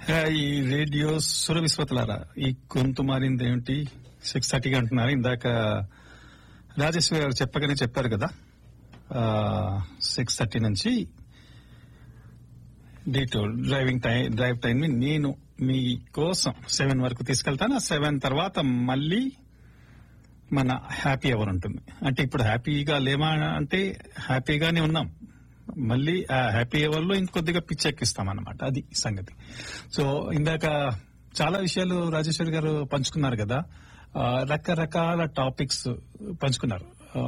ఈ రేడియో సుర విశ్వతలారా ఈ గొంతు మారింది ఏమిటి సిక్స్ థర్టీగా అంటున్నారు ఇందాక రాజేశ్వరి గారు చెప్పగానే చెప్పారు కదా సిక్స్ థర్టీ నుంచి ditto driving time drive time ని నేను మీ కోసం సెవెన్ వరకు తీసుకెళ్తాను ఆ సెవెన్ తర్వాత మళ్ళీ మన హ్యాపీ అవర్ ఉంటుంది అంటే ఇప్పుడు హ్యాపీగా లేమా అంటే హ్యాపీగానే ఉన్నాం మళ్ళీ ఆ హ్యాపీ అవర్ లో ఇంకొద్దిగా పిచ్చెక్కిస్తాం అనమాట అది సంగతి సో ఇందాక చాలా విషయాలు రాజేశ్వరి గారు పంచుకున్నారు కదా ఆ, రకరకాల టాపిక్స్ పంచుకున్నారు ఆ,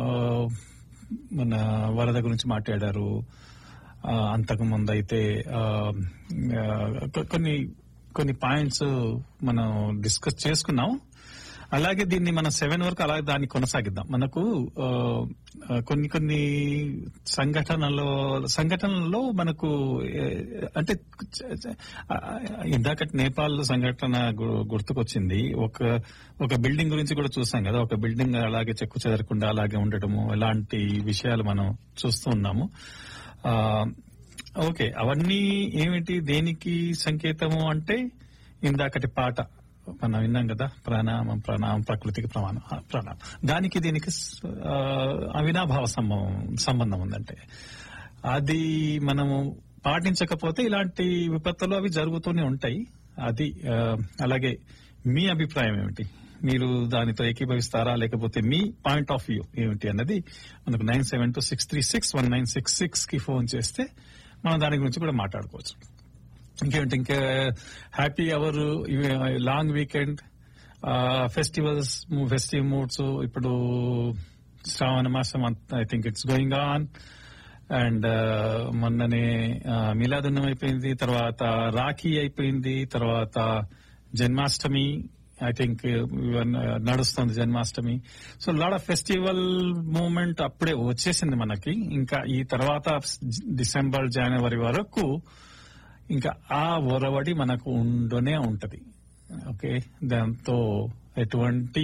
మన వరద గురించి మాట్లాడారు ఆ, అంతకు ముందు అయితే ఆ, ఆ, కొ- కొన్ని కొన్ని పాయింట్స్ మనం డిస్కస్ చేసుకున్నాం అలాగే దీన్ని మనం సెవెన్ వరకు అలాగే దాన్ని కొనసాగిద్దాం మనకు ఆ, ఆ, కొన్ని కొన్ని సంఘటనలో సంఘటనలో మనకు ఏ, అంటే చ- చ- ఆ, ఇందాక నేపాల్ సంఘటన గు- గుర్తుకొచ్చింది ఒక ఒక బిల్డింగ్ గురించి కూడా చూసాం కదా ఒక బిల్డింగ్ అలాగే చెక్కు చెదరకుండా అలాగే ఉండటము ఇలాంటి విషయాలు మనం చూస్తూ ఉన్నాము ఆ, ఓకే అవన్నీ ఏమిటి దేనికి సంకేతము అంటే ఇందాకటి పాట మనం విన్నాం కదా ప్రాణామం ప్రాణామం ప్రకృతికి ప్రమాణం ఆ, ప్రాణామం దానికి దీనికి స- ఆ, అవినాభావ సంబంధం సంబంధం ఉందంటే అది మనము పాటించకపోతే ఇలాంటి విపత్తులు అవి జరుగుతూనే ఉంటాయి అది ఆ, అలాగే మీ అభిప్రాయం ఏమిటి మీరు దానితో ఏకీభవిస్తారా లేకపోతే మీ పాయింట్ ఆఫ్ వ్యూ ఏమిటి అన్నది మనకు nine seven two six three six one nine six six కి ఫోన్ చేస్తే మనం దాని గురించి కూడా మాట్లాడుకోవచ్చు ఇంకేంటి ఇంకా happy hour long weekend festivals festive moods ఇప్పుడు శ్రావణ మాసం I think it's going on and మొన్ననే మిలాదున్నం అయిపోయింది తర్వాత రాఖీ అయిపోయింది తర్వాత జన్మాష్టమి ఐ థింక్ నడుస్తుంది Janmashtami so lot of festival moment అప్పుడే వచ్చేసింది మనకి ఇంకా ఈ తర్వాత డిసెంబర్ జనవరి వరకు ఇంకా ఆ ఒరవడి మనకు ఉండనే ఉంటది ఓకే దాంతో ఎటువంటి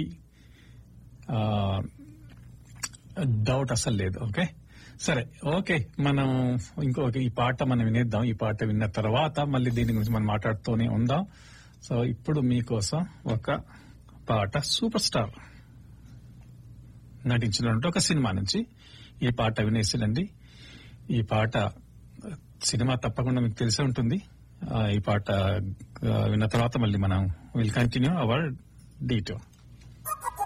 డౌట్ అసలు లేదు ఓకే సరే ఓకే మనం ఇంకొక ఈ పాట మనం వినేద్దాం ఈ పాట విన్న తర్వాత మళ్ళీ దీని గురించి మనం మాట్లాడుతూనే ఉందాం సో ఇప్పుడు మీకోసం ఒక పాట సూపర్ స్టార్ నటించినటువంటి ఒక సినిమా నుంచి ఈ పాట వినేసినండి ఈ పాట సినిమా తప్పకుండా మీకు తెలిసే ఉంటుంది ఆ, ఈ పాట ఆ, విన్న తర్వాత మళ్ళీ మనం విల్ కంటిన్యూ అవర్ డీటో